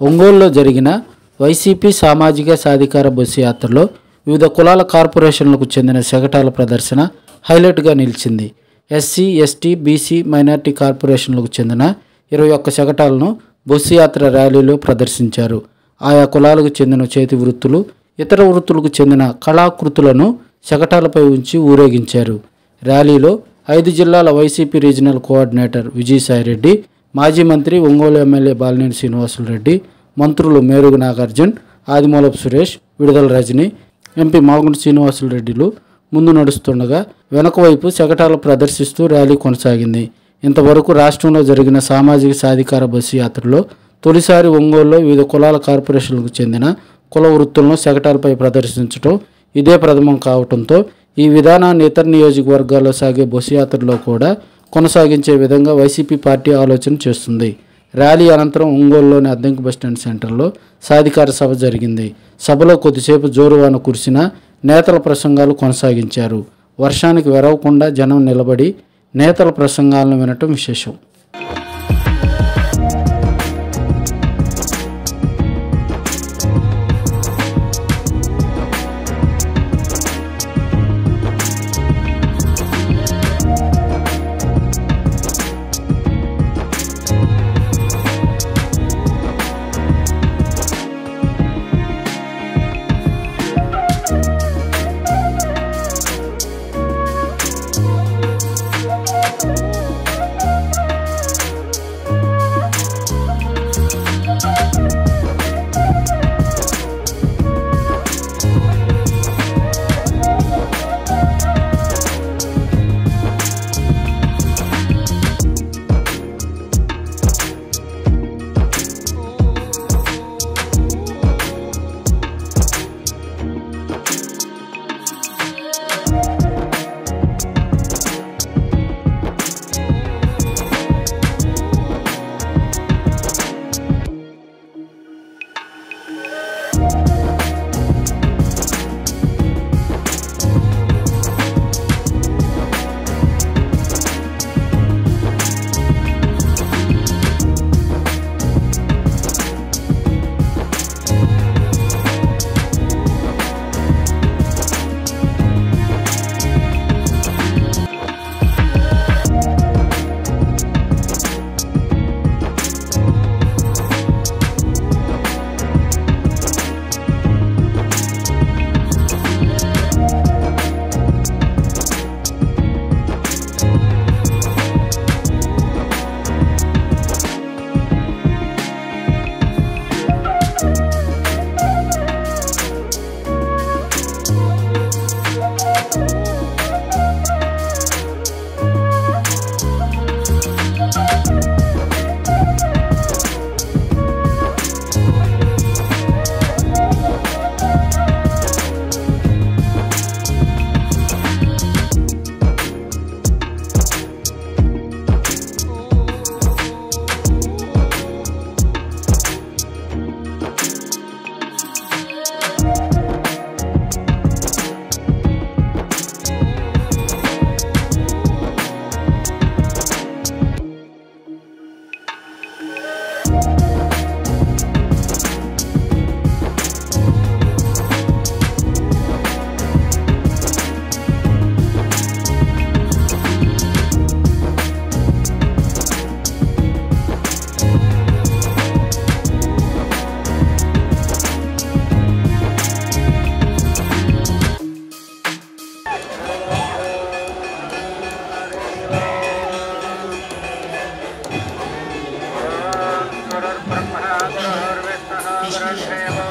ఒంగోలులో జరిగిన వైసీపీ సామాజిక సాధికార బస్సు యాత్రలో వివిధ కులాల కార్పొరేషన్లకు చెందిన శకటాల ప్రదర్శన హైలైట్గా నిలిచింది ఎస్సీ ఎస్టీ బీసీ మైనార్టీ కార్పొరేషన్లకు చెందిన ఇరవై ఒక్క శకటాలను బస్సు యాత్ర ర్యాలీలో ప్రదర్శించారు ఆయా కులాలకు చెందిన చేతి వృత్తులు ఇతర వృత్తులకు చెందిన కళాకృతులను శకటాలపై ఉంచి ఊరేగించారు ర్యాలీలో ఐదు జిల్లాల వైసీపీ రీజనల్ కోఆర్డినేటర్ విజయసాయిరెడ్డి మాజీ మంత్రి ఒంగోలు ఎమ్మెల్యే బాలినేని శ్రీనివాసులు రెడ్డి మంత్రులు మేరుగు నాగార్జున్ ఆదిమూలపు సురేష్ విడుదల రజని ఎంపీ మాగుంటి శ్రీనివాసులు రెడ్డిలు ముందు నడుస్తుండగా వెనక వైపు శకటాలు ప్రదర్శిస్తూ ర్యాలీ కొనసాగింది ఇంతవరకు రాష్ట్రంలో జరిగిన సామాజిక సాధికార బస్సు యాత్రలో తొలిసారి ఒంగోలులో వివిధ కులాల కార్పొరేషన్లకు చెందిన కుల వృత్తులను శకటాలపై ప్రదర్శించడం ఇదే ప్రథమం కావడంతో ఈ విధానాన్ని ఇతర నియోజకవర్గాల్లో సాగే బస్సు యాత్రలో కూడా కొనసాగించే విధంగా వైసీపీ పార్టీ ఆలోచన చేస్తుంది ర్యాలీ అనంతరం ఒంగోలులోని అద్దెంకి బస్టాండ్ సెంటర్లో సాధికార సభ జరిగింది సభలో కొద్దిసేపు జోరువాన కురిసిన నేతల ప్రసంగాలు కొనసాగించారు వర్షానికి వెరవకుండా జనం నిలబడి నేతల ప్రసంగాలను వినటం విశేషం गुरुर्ब्रह्मा गुरुर्विष्णुः गुरुर्देवो